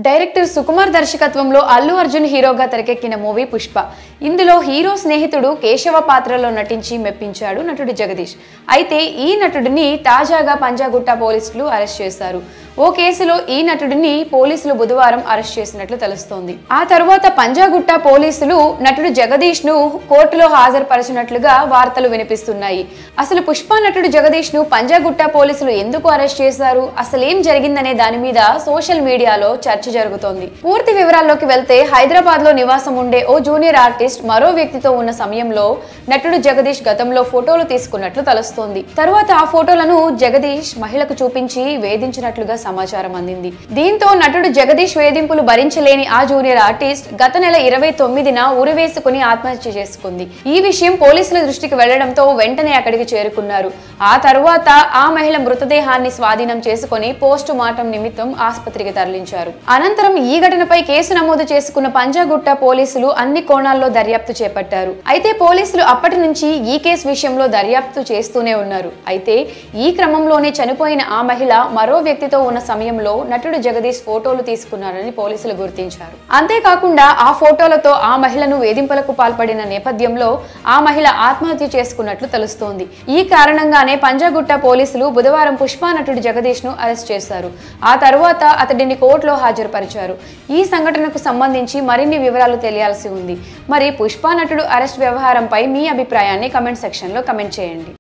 director Sukumar దర్శకత్వంలో అల్లు అర్జున్ హీరోగా తెరకెక్కిన మూవీ పుష్ప ఇందులో హీరో స్నేహితుడు కేశవ పాత్రలో నటించి మెప్పించాడు నటుడు జగదీష్ అయితే ఈ నటుడిని తాజాగా పంజాగుట్ట పోలీసులు అరెస్ట్ చేశారు ఓ కేసులో ఈ నటుడిని పోలీసులు బుధవారం అరెస్ట్ చేసినట్లు తెలుస్తోంది ఆ తరువాత పంజాగుట్ట పోలీసులు నటుడు జగదీష్ ను కోర్టులో హాజరుపరిచినట్లుగా వార్తలు వినిపిస్తున్నాయి అసలు పుష్ప నటుడు జగదీష్ ను పంజాగుట్ట పోలీసులు ఎందుకు అరెస్ట్ చేశారు అసలు ఏం జరిగిందనే దాని మీద సోషల్ మీడియాలో చర్చ జరుగుతోంది పూర్తి వివరాల్లోకి వెళ్తే హైదరాబాద్ లో నివాసం ఉండే ఓ జూనియర్ ఆర్టిస్ట్ మరో వ్యక్తితో ఉన్న సమయంలో నటుడు జగదీష్ గతంలో ఫోటోలు తీసుకున్నట్లు తెలుస్తోంది తరువాత ఆ ఫోటోలను జగదీష్ మహిళకు చూపించి వేధించినట్లుగా సమాచారం అందింది దీంతో నటుడు జగదీష్ వేధింపులు భరించలేని ఆ జూనియర్ ఆర్టిస్ట్ గత నెల ఇరవై తొమ్మిదిన ఉరివేసుకుని ఆత్మహత్య చేసుకుంది ఈ విషయం పోలీసుల దృష్టికి వెళ్లడంతో వెంటనే అక్కడికి చేరుకున్నారు ఆ తరువాత ఆ మహిళ మృతదేహాన్ని స్వాధీనం చేసుకుని పోస్టు మార్టం నిమిత్తం ఆసుపత్రికి తరలించారు అనంతరం ఈ ఘటనపై కేసు నమోదు చేసుకున్న పంజాగుట్ట పోలీసులు అన్ని కోణాల్లో దర్యాప్తు చేపట్టారు అయితే పోలీసులు అప్పటి నుంచి ఈ కేసు విషయంలో దర్యాప్తు చేస్తూనే ఉన్నారు అయితే ఈ క్రమంలోనే చనిపోయిన ఆ మహిళ మరో వ్యక్తితో ఉన్న సమయంలో నటుడు జగదీష్ ఫోటోలు తీసుకున్నారని పోలీసులు గుర్తించారు అంతేకాకుండా ఆ ఫోటోలతో ఆ మహిళను వేధింపులకు పాల్పడిన నేపథ్యంలో ఆ మహిళ ఆత్మహత్య చేసుకున్నట్లు తెలుస్తోంది ఈ కారణంగానే పంజాగుట్ట పోలీసులు బుధవారం పుష్ప నటుడు జగదీష్ ను అరెస్ట్ చేశారు ఆ తరువాత అతడిని కోర్టులో హాజరుపరిచారు ఈ సంఘటనకు సంబంధించి మరిన్ని వివరాలు తెలియాల్సి ఉంది మరి పుష్ప నటుడు అరెస్ట్ వ్యవహారంపై మీ అభిప్రాయాన్ని కమెంట్ సెక్షన్లో కమెంట్ చేయండి